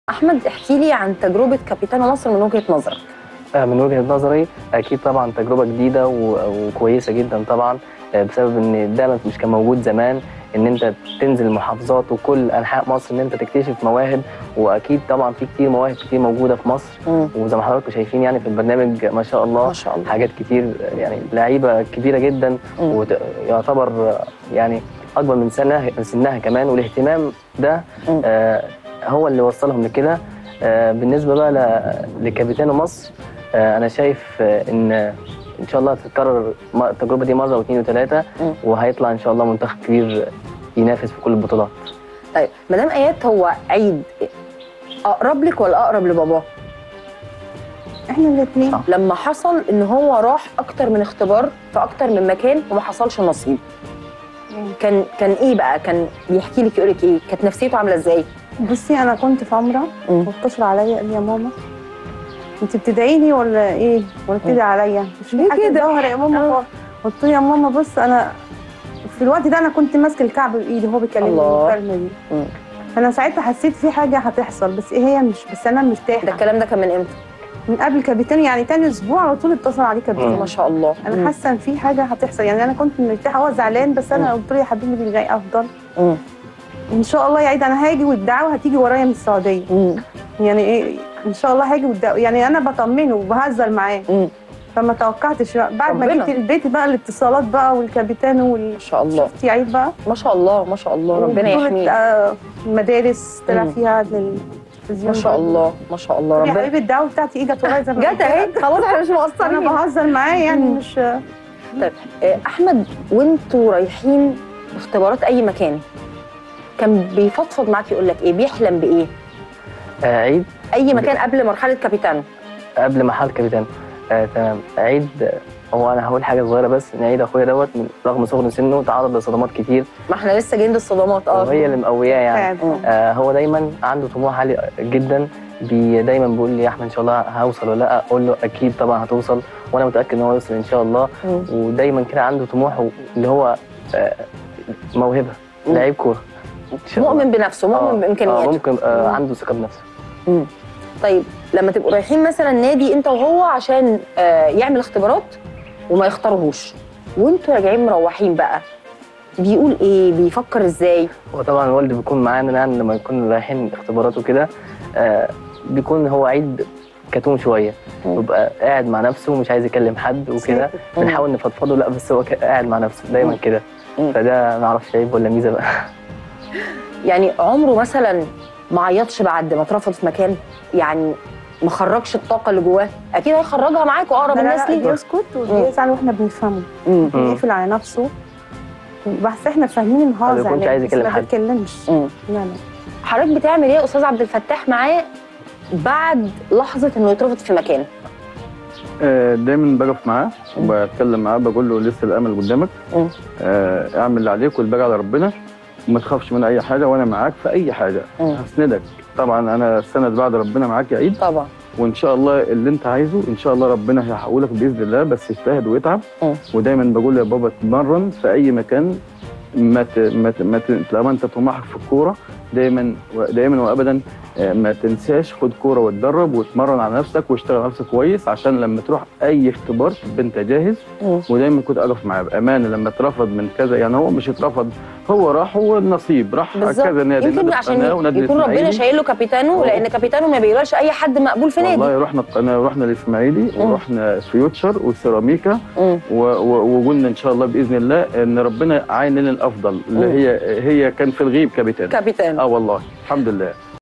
احمد احكي لي عن تجربه كابيتانو مصر من وجهه نظرك آه، من وجهة نظري أكيد طبعا تجربة جديدة و- وكويسة جدا طبعا آه، بسبب إن ده مش كان موجود زمان إن أنت تنزل المحافظات وكل أنحاء مصر إن أنت تكتشف مواهب وأكيد طبعا في كتير مواهب كتير موجودة في مصر مم. وزي ما حضراتكم شايفين يعني في البرنامج ما شاء الله ما شاء الله حاجات كتير آه، يعني لعيبة كبيرة جدا مم. ويعتبر آه، يعني أكبر من سنة من سنها كمان والاهتمام ده مم. آه، هو اللي وصلهم لكده آه، بالنسبة بقى ل- لكابيتانو مصر آه، انا شايف آه، ان ان شاء الله تتكرر م- التجربه دي مره واثنين وثلاثه مم. وهيطلع ان شاء الله منتخب كبير ينافس في كل البطولات طيب مدام ايات هو عيد اقرب لك ولا اقرب لباباه احنا الاثنين صح. لما حصل ان هو راح اكتر من اختبار في اكتر من مكان وما حصلش نصيب كان كان ايه بقى كان بيحكي لك يقول لك ايه كانت نفسيته عامله ازاي بصي انا كنت في عمره مم. واتصل عليا قال لي يا ماما انت بتدعيني ولا ايه ولا بتدعي عليا مش ليه حاجه كده؟ ظهر يا ماما آه. خالص. قلت له يا ماما بص انا في الوقت ده انا كنت ماسكه الكعب بايدي وهو بيكلمني الله. المكالمه دي مم. فانا ساعتها حسيت في حاجه هتحصل بس ايه هي مش بس انا ده مرتاحه الكلام ده كان من امتى من قبل كابتن يعني تاني اسبوع على طول اتصل عليه كابتن ما شاء الله انا مم. حاسه ان في حاجه هتحصل يعني انا كنت مرتاحه هو زعلان بس انا قلت له يا حبيبي اللي جاي افضل مم. ان شاء الله يا عيد انا هاجي والدعوه هتيجي ورايا من السعوديه مم. يعني ايه ان شاء الله هاجي والدعوة يعني انا بطمنه وبهزر معاه مم. فما توقعتش بقى. بعد ما ربنا. جيت البيت بقى الاتصالات بقى والكابيتانو وال ما شاء الله شفتي عيد بقى ما شاء الله ما شاء الله ربنا وبطولة، يحميه آه، المدارس طلع مم. فيها للتلفزيون ما شاء الله ما شاء الله يا ربنا حبيبي الدعوه بتاعتي اجت ورايا زي ما جت قلت اهي لك. خلاص احنا مش انا مقصرين بهزر معاه يعني مم. مش آه، احمد وانتوا رايحين اختبارات اي مكان كان بيفضفض معاك يقول لك ايه بيحلم بايه آه، عيد اي مكان قبل مرحله كابيتانو قبل ما حال كابتن آه، تمام عيد آه، هو انا هقول حاجه صغيره بس ان عيد اخويا دوت من رغم صغر سنه تعرض لصدمات كتير ما احنا لسه جايين للصدمات اه وهي اللي مقوياه يعني فعلا. آه، هو دايما عنده طموح عالي جدا بي دايما بيقول لي يا احمد ان شاء الله هوصل ولا لا اقول له اكيد طبعا هتوصل وانا متاكد ان هو يوصل ان شاء الله مم. ودايما كده عنده طموح و- اللي هو آه، موهبه مم. لعيب كوره إن شاء الله. مؤمن بنفسه مؤمن آه، آه بامكانياته ممكن آه مم. عنده ثقه بنفسه مم. طيب لما تبقوا رايحين مثلا نادي انت وهو عشان آه يعمل اختبارات وما يختاروهوش وانتوا راجعين مروحين بقى بيقول ايه بيفكر ازاي وطبعا والدي بيكون معانا يعني لما نكون رايحين اختبارات وكده آه بيكون هو عيد كتوم شويه مم. بيبقى قاعد مع نفسه ومش عايز يكلم حد وكده مم. بنحاول نفضفضه لا بس هو ك- قاعد مع نفسه دايما مم. كده مم. فده ما اعرفش عيب ولا ميزه بقى يعني عمره مثلا ما عيطش بعد ما اترفض في مكان يعني ما خرجش الطاقه اللي جواه اكيد هيخرجها معاك واقرب لا لا الناس لا ليه بيسكت وبيزعل واحنا بنفهمه مم. مم. بيقفل على نفسه بس احنا فاهمين ان هو ما بيكونش زعلان عايز بس يكلم ما حد. بيتكلمش مم. لا لا حضرتك بتعمل ايه يا استاذ عبد الفتاح معاه بعد لحظه انه يترفض في مكان آه، دايما بقف معاه وبتكلم معاه بقول له لسه الامل قدامك مم. آه، اعمل اللي عليك والباقي على ربنا وما تخافش من اي حاجه وانا معاك في اي حاجه مم. هسندك طبعا انا السند بعد ربنا معاك يا عيد طبعا وان شاء الله اللي انت عايزه ان شاء الله ربنا هيحققه لك باذن الله بس يجتهد ويتعب مم. ودايما بقول يا بابا اتمرن في اي مكان ما ت... ما ت... ما ت... طالما انت طموحك في الكوره دايما و... دايما وابدا آه، ما تنساش خد كوره واتدرب واتمرن على نفسك واشتغل على نفسك كويس عشان لما تروح اي اختبار تبقى انت جاهز مم. ودايما كنت اقف معاه بامانه لما اترفض من كذا يعني هو مش اترفض هو راح هو النصيب راح بالظبط كذا نادي يمكن نادي عشان القناة ونادي يكون ربنا الإسماعيلي. شايل له كابيتانو أوه. لان كابيتانو ما بيقبلش اي حد مقبول في نادي والله رحنا القناه ورحنا الاسماعيلي مم. ورحنا فيوتشر وسيراميكا مم. و- و- وقلنا ان شاء الله باذن الله ان ربنا عين لنا الافضل اللي مم. هي هي كان في الغيب كابتن كابيتانو اه والله الحمد لله